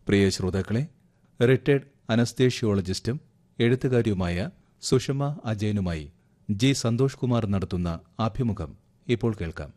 പ്രിയ ശ്രോതാക്കളെ റിട്ടയർഡ് അനസ്തേഷ്യോളജിസ്റ്റും എഴുത്തുകാരിയുമായ സുഷമ അജയനുമായി ജി സന്തോഷ് കുമാർ നടത്തുന്ന അഭിമുഖം ഇപ്പോൾ കേൾക്കാം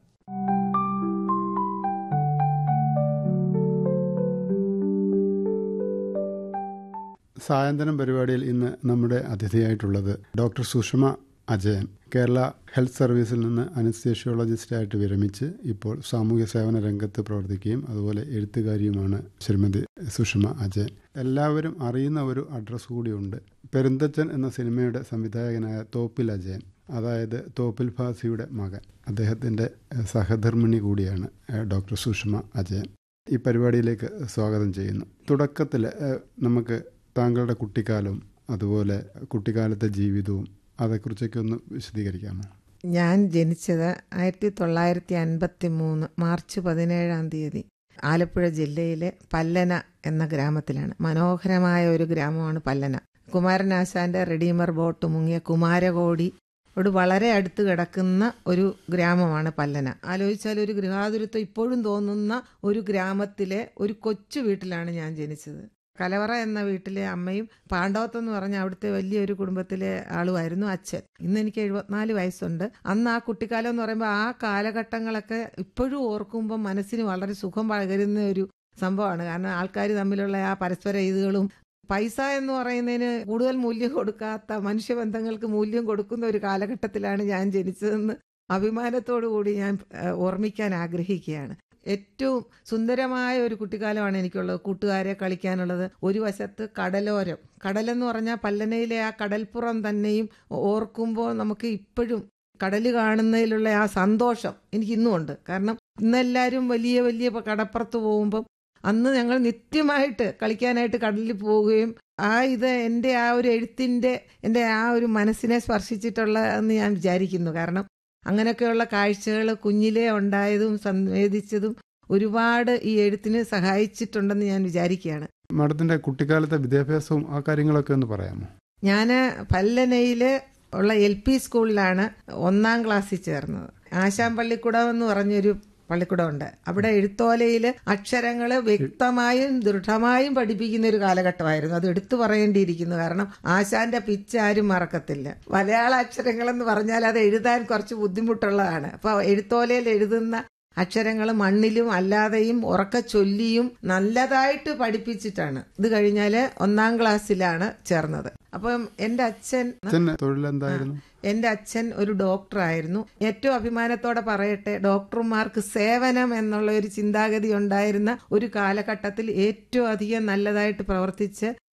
സായന്തനം പരിപാടിയിൽ ഇന്ന് നമ്മുടെ അതിഥിയായിട്ടുള്ളത് ഡോക്ടർ സുഷമ അജയൻ കേരള ഹെൽത്ത് സർവീസിൽ നിന്ന് അനസ്തേഷ്യോളജിസ്റ്റായിട്ട് വിരമിച്ച് ഇപ്പോൾ സാമൂഹ്യ സേവന രംഗത്ത് പ്രവർത്തിക്കുകയും അതുപോലെ എഴുത്തുകാരിയുമാണ് ശ്രീമതി സുഷമ അജയൻ എല്ലാവരും അറിയുന്ന ഒരു അഡ്രസ്സ് കൂടിയുണ്ട് പെരുന്തച്ചൻ എന്ന സിനിമയുടെ സംവിധായകനായ തോപ്പിൽ അജയൻ അതായത് തോപ്പിൽ ഫാസിയുടെ മകൻ അദ്ദേഹത്തിൻ്റെ സഹധർമ്മിണി കൂടിയാണ് ഡോക്ടർ സുഷമ അജയൻ ഈ പരിപാടിയിലേക്ക് സ്വാഗതം ചെയ്യുന്നു തുടക്കത്തിൽ നമുക്ക് താങ്കളുടെ കുട്ടിക്കാലവും അതുപോലെ കുട്ടിക്കാലത്തെ ജീവിതവും അതേക്കുറിച്ചൊക്കെ ഒന്ന് വിശദീകരിക്കാമോ ഞാൻ ജനിച്ചത് ആയിരത്തി തൊള്ളായിരത്തി അൻപത്തി മൂന്ന് മാർച്ച് പതിനേഴാം തീയതി ആലപ്പുഴ ജില്ലയിലെ പല്ലന എന്ന ഗ്രാമത്തിലാണ് മനോഹരമായ ഒരു ഗ്രാമമാണ് പല്ലന കുമാരനാശാന്റെ റെഡീമർ ബോട്ട് മുങ്ങിയ കുമാരകോടി ോട് വളരെ അടുത്ത് കിടക്കുന്ന ഒരു ഗ്രാമമാണ് പല്ലന ആലോചിച്ചാൽ ഒരു ഗൃഹാതുരത്വം ഇപ്പോഴും തോന്നുന്ന ഒരു ഗ്രാമത്തിലെ ഒരു കൊച്ചു വീട്ടിലാണ് ഞാൻ ജനിച്ചത് കലവറ എന്ന വീട്ടിലെ അമ്മയും പാണ്ഡവത്ത് എന്ന് പറഞ്ഞ അവിടുത്തെ വലിയൊരു കുടുംബത്തിലെ ആളുമായിരുന്നു അച്ഛൻ ഇന്ന് എനിക്ക് എഴുപത്തിനാല് വയസ്സുണ്ട് അന്ന് ആ കുട്ടിക്കാലം എന്ന് പറയുമ്പോൾ ആ കാലഘട്ടങ്ങളൊക്കെ ഇപ്പോഴും ഓർക്കുമ്പോൾ മനസ്സിന് വളരെ സുഖം പകരുന്ന ഒരു സംഭവമാണ് കാരണം ആൾക്കാർ തമ്മിലുള്ള ആ പരസ്പര ഇതുകളും പൈസ എന്ന് പറയുന്നതിന് കൂടുതൽ മൂല്യം കൊടുക്കാത്ത മനുഷ്യബന്ധങ്ങൾക്ക് മൂല്യം കൊടുക്കുന്ന ഒരു കാലഘട്ടത്തിലാണ് ഞാൻ ജനിച്ചതെന്ന് അഭിമാനത്തോടു കൂടി ഞാൻ ഓർമ്മിക്കാൻ ആഗ്രഹിക്കുകയാണ് ഏറ്റവും സുന്ദരമായ ഒരു കുട്ടിക്കാലമാണ് എനിക്കുള്ളത് കൂട്ടുകാരെ കളിക്കാനുള്ളത് ഒരു വശത്ത് കടലോരം കടലെന്ന് പറഞ്ഞാൽ പല്ലനയിലെ ആ കടൽപ്പുറം തന്നെയും ഓർക്കുമ്പോൾ നമുക്ക് ഇപ്പോഴും കടൽ കാണുന്നതിലുള്ള ആ സന്തോഷം എനിക്ക് ഇന്നും ഉണ്ട് കാരണം ഇന്നെല്ലാവരും വലിയ വലിയ കടപ്പുറത്ത് പോകുമ്പം അന്ന് ഞങ്ങൾ നിത്യമായിട്ട് കളിക്കാനായിട്ട് കടലിൽ പോവുകയും ആ ഇത് എൻ്റെ ആ ഒരു എഴുത്തിൻ്റെ എൻ്റെ ആ ഒരു മനസ്സിനെ സ്പർശിച്ചിട്ടുള്ള എന്ന് ഞാൻ വിചാരിക്കുന്നു കാരണം അങ്ങനെയൊക്കെയുള്ള കാഴ്ചകൾ കുഞ്ഞിലേ ഉണ്ടായതും സംവേദിച്ചതും ഒരുപാട് ഈ എഴുത്തിന് സഹായിച്ചിട്ടുണ്ടെന്ന് ഞാൻ വിചാരിക്കുകയാണ് മാഡത്തിന്റെ കുട്ടിക്കാലത്തെ വിദ്യാഭ്യാസവും ആ കാര്യങ്ങളൊക്കെ ഒന്ന് പറയാമോ ഞാൻ പല്ലനയിൽ ഉള്ള എൽ പി സ്കൂളിലാണ് ഒന്നാം ക്ലാസ്സിൽ ചേർന്നത് ആശാൻ പള്ളിക്കൂടം എന്ന് പറഞ്ഞൊരു പള്ളിക്കൂടമുണ്ട് അവിടെ എഴുത്തോലയിൽ അക്ഷരങ്ങൾ വ്യക്തമായും ദൃഢമായും പഠിപ്പിക്കുന്ന ഒരു കാലഘട്ടമായിരുന്നു അത് എടുത്തു പറയേണ്ടിയിരിക്കുന്നു കാരണം ആശാന്റെ പിച്ച് ആരും മറക്കത്തില്ല മലയാള അക്ഷരങ്ങളെന്ന് പറഞ്ഞാൽ അത് എഴുതാൻ കുറച്ച് ബുദ്ധിമുട്ടുള്ളതാണ് അപ്പൊ എഴുത്തോലയിൽ എഴുതുന്ന അക്ഷരങ്ങൾ മണ്ണിലും അല്ലാതെയും ഉറക്ക ചൊല്ലിയും നല്ലതായിട്ട് പഠിപ്പിച്ചിട്ടാണ് ഇത് കഴിഞ്ഞാല് ഒന്നാം ക്ലാസ്സിലാണ് ചേർന്നത് അപ്പം എന്റെ അച്ഛൻ തൊഴിലെന്തായിരുന്നു എന്റെ അച്ഛൻ ഒരു ഡോക്ടറായിരുന്നു ഏറ്റവും അഭിമാനത്തോടെ പറയട്ടെ ഡോക്ടർമാർക്ക് സേവനം എന്നുള്ള ഒരു ചിന്താഗതി ഉണ്ടായിരുന്ന ഒരു കാലഘട്ടത്തിൽ ഏറ്റവും അധികം നല്ലതായിട്ട് പ്രവർത്തിച്ച്